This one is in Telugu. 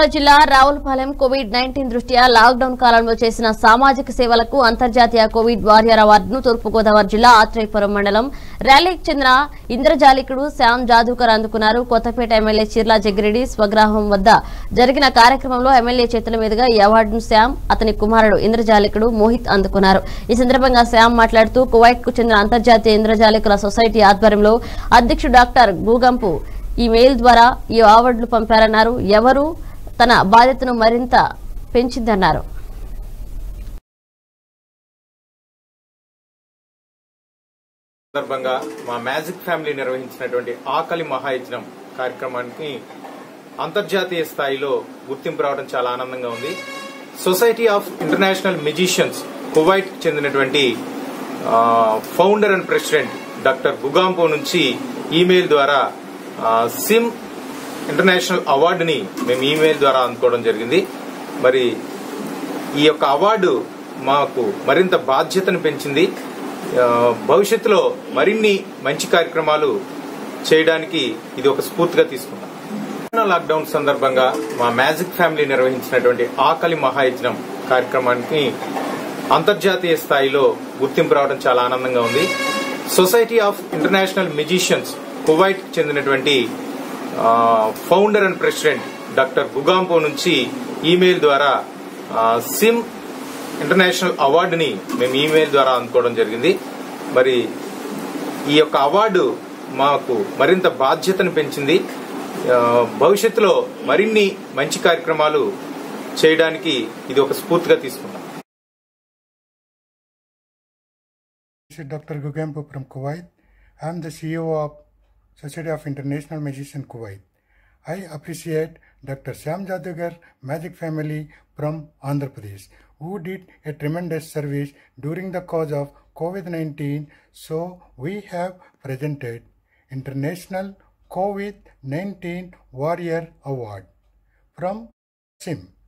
గోదావరి జిల్లా రావులపాలెం కోవిడ్ నైన్టీన్ దృష్ట్యా లాక్డౌన్ కాలంలో చేసిన సామాజిక సేవలకు అంతర్జాతీయ కోవిడ్ వారియర్ అవార్డును తూర్పుగోదావరి జిల్లా ఆత్రేయపురం మండలం ర్యాలీకి చెందిన ఇంద్రజాలికుడు శ్యామ్ జాదూకర్ అందుకున్నారు కొత్తపేట ఎమ్మెల్యే చిర్లా జగ్గిరెడ్డి స్వగ్రామం వద్ద జరిగిన కార్యక్రమంలో ఎమ్మెల్యే చేతుల మీదుగా ఈ అవార్డును శ్యామ్ అతని కుమారుడు ఇంద్రజాలికుడు మోహిత్ అందుకున్నారు ఈ సందర్భంగా శ్యామ్ మాట్లాడుతూ కువైట్ కు చెందిన అంతర్జాతీయ ఇంద్రజాలికుల సొసైటీ ఆధ్వర్యంలో అధ్యక్షుడు డాక్టర్ గూగంపు ఈ మెయిల్ ద్వారా ఈ అవార్డులు పంపారన్నారు ఎవరు తన బాధ్యతను మరింత పెంచిందన్నారు సందర్భంగా మా మ్యాజిక్ ఫ్యామిలీ నిర్వహించినటువంటి ఆకలి మహాయజ్ఞం కార్యక్రమానికి అంతర్జాతీయ స్థాయిలో గుర్తింపు రావడం చాలా ఆనందంగా ఉంది society of international musicians Kuwait చెందినటువంటి ఆ, ఫౌండర్ అండ్ ప్రెసిడెంట్ డాక్టర్ గుగాంపో నుంచి ఈమెయిల్ ద్వారా ఆ, సిమ్ ఇంటర్నేషనల్ అవార్డుని మేము ఈమెయిల్ ద్వారా అందుకోవడం జరిగింది మరి ఈ యొక్క అవార్డు మాకు మరింత బాధ్యతను పెంచింది ఆ, భవిష్యత్తులో మరిన్ని మంచి కార్యక్రమాలు చేయడానికి ఇది ఒక స్ఫూర్తిగా తీసుకున్నాం కరోనా లాక్డౌన్ సందర్భంగా మా మ్యాజిక్ ఫ్యామిలీ నిర్వహించినటువంటి ఆకలి మహాయజ్ఞం కార్యక్రమానికి అంతర్జాతీయ స్థాయిలో గుర్తింపు రావడం చాలా ఆనందంగా ఉంది society of international musicians Kuwait చెందినటువంటి ఆ, ఫౌండర్ అండ్ ప్రెసిడెంట్ డాక్టర్ గుగాంపో నుంచి ఈమెయిల్ ద్వారా ఆ, సిమ్ ఇంటర్నేషనల్ అవార్డుని మేము ఈమెయిల్ ద్వారా అందుకోవడం జరిగింది మరి ఈ యొక్క అవార్డు మాకు మరింత బాధ్యతను పెంచింది ఆ, భవిష్యత్తులో మరిన్ని మంచి కార్యక్రమాలు చేయడానికి ఇది ఒక స్ఫూర్తిగా తీసుకున్నాం This is Dr. Gugampo from Kuwait. I am the CEO of Society of International Magicians Kuwait. I appreciate Dr. Syam Jadugar Magic Family from Andhra Pradesh, who did a tremendous service during the cause of COVID-19. So we have presented International COVID-19 Warrior Award from SIM.